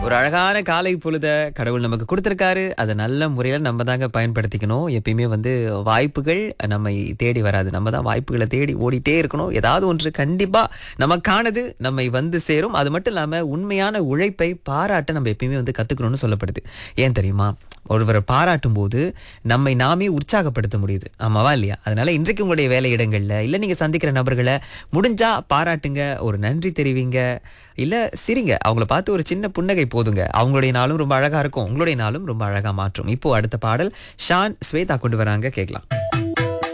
ஒரு அழகான காலை பொழுத கடவுள் நமக்கு கொடுத்திருக்காரு அதை நல்ல முறையில நம்ம தாங்க பயன்படுத்திக்கணும் எப்பயுமே வந்து வாய்ப்புகள் நம்மை தேடி வராது நம்ம தான் வாய்ப்புகளை தேடி ஓடிட்டே இருக்கணும் ஏதாவது ஒன்று கண்டிப்பா நமக்கானது நம்மை வந்து சேரும் அது மட்டும் இல்லாம உண்மையான உழைப்பை பாராட்ட நம்ம எப்பயுமே வந்து கத்துக்கணும்னு சொல்லப்படுது ஏன் தெரியுமா ஒருவரை பாராட்டும் போது நம்மை நாமே உற்சாகப்படுத்த முடியுது ஆமாவா இல்லையா அதனால இன்றைக்கு உங்களுடைய வேலையிடங்கள்ல இல்ல நீங்க சந்திக்கிற நபர்களை முடிஞ்சா பாராட்டுங்க ஒரு நன்றி தெரிவிங்க இல்ல சிரிங்க அவங்கள பார்த்து ஒரு சின்ன புன்னகை போதுங்க அவங்களுடைய நாளும் ரொம்ப அழகா இருக்கும் உங்களுடைய நாளும் ரொம்ப அழகா மாற்றும் இப்போ அடுத்த பாடல் ஷான் ஸ்வேதா கொண்டு வராங்க கேட்கலாம்